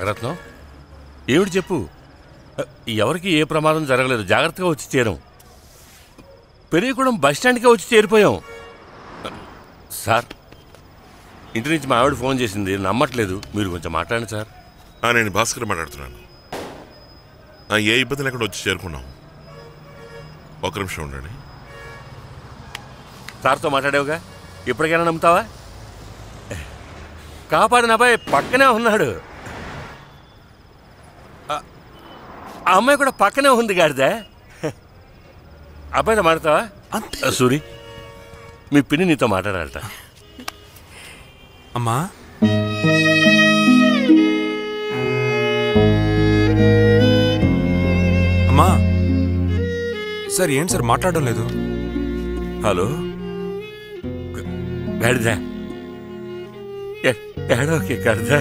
నాగరత్నం ఏమిటి చెప్పు ఎవరికి ఏ ప్రమాదం జరగలేదు జాగ్రత్తగా వచ్చి చేరాం పెరియగూడెం బస్ స్టాండ్కే వచ్చి చేరిపోయాం సార్ ఇంటి నుంచి మా ఆవిడ ఫోన్ చేసింది నమ్మట్లేదు మీరు కొంచెం మాట్లాడండి సార్ ఆ, నేను భాస్కర్ మాట్లాడుతున్నాను ఆ, ఏ ఇబ్బంది లేకుండా వచ్చి చేరుకున్నాం ఒక నిమిషం ఉండండి సార్తో మాట్లాడావుగా ఇప్పటికైనా నమ్ముతావా కాపాడిన అబ్బాయి పక్కనే ఉన్నాడు ఆ- ఆ అమ్మాయి కూడా పక్కనే ఉంది గాడిద అబ్బాయితో మాడతావా అంతే సూరి మీ పిన్ని నీతో మాట్లాడాలట అమ్మా అమ్మా సార్ ఏంటి సార్ మాట్లాడడం లేదు హలో గ- గాడిద ఏ- ఏడోకే గాడిద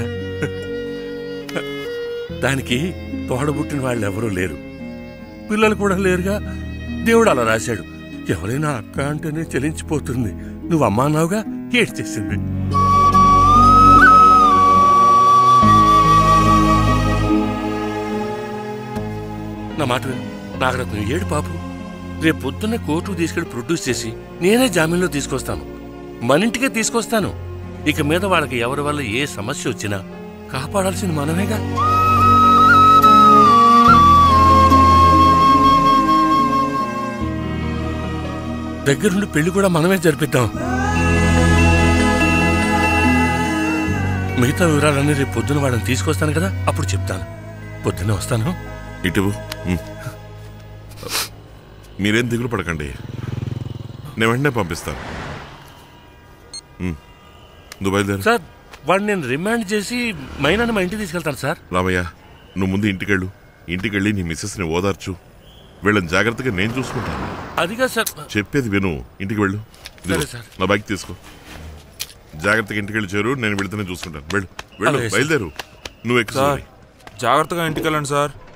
దానికి తోడబుట్టిన వాళ్ళు ఎవరూ లేరు పిల్లలు కూడా లేరుగా దేవుడు అలా రాశాడు ఎవరైనా అక్క అంటేనే చెలించిపోతుంది నువ్వు అమ్మా అన్నావుగా ఏడ్చేసింది నా మాట విను నాగరత్నం ఏడు పాపు రేపు పొద్దున్నే కోర్టుకు తీసుకెళ్లి ప్రొడ్యూస్ చేసి నేనే జామీన్లో తీసుకొస్తాను మన ఇంటికే తీసుకొస్తాను ఇక మీద వాళ్ళకి ఎవరి వల్ల ఏ సమస్య వచ్చినా కాపాడాల్సింది మనమేగా దగ్గరుండి పెళ్లి కూడా మనమే జరిపిద్దాం మిగతా వివరాలన్నీ రేపు పొద్దున వాళ్ళని తీసుకొస్తాను కదా అప్పుడు చెప్తాను పొద్దున్నే వస్తాను ఇటు ఉమ్. మీరేం దిగులు పడకండి నేను వెంటనే పంపిస్తాను ఉమ్. నువ్వు బయలుదేరు సార్ వాడిని నేను రిమాండ్ చేసి మైనాన్ని మా ఇంటికి తీసుకెళ్తాను సార్ రామయ్య నువ్వు ముందు ఇంటికెళ్ళు ఇంటికెళ్ళి నీ మిస్సెస్ని ఓదార్చు వీళ్ళని జాగ్రత్తగా నేను చూసుకుంటాను అదిగా సార్ చెప్పేది విను ఇంటికి వెళ్ళు ఇదిగో, సరే, సార్. నా బైక్ తీసుకో జాగ్రత్తగా ఇంటికి వెళ్ళి చేరు నేను వెళ్తేనే చూసుకుంటాను వెళ్ళు వెళ్ళు అలాగే, సార్. బయలుదేరు నువ్వు ఎక్కువ సార్ జాగ్రత్తగా ఇంటికి వెళ్ళండి సార్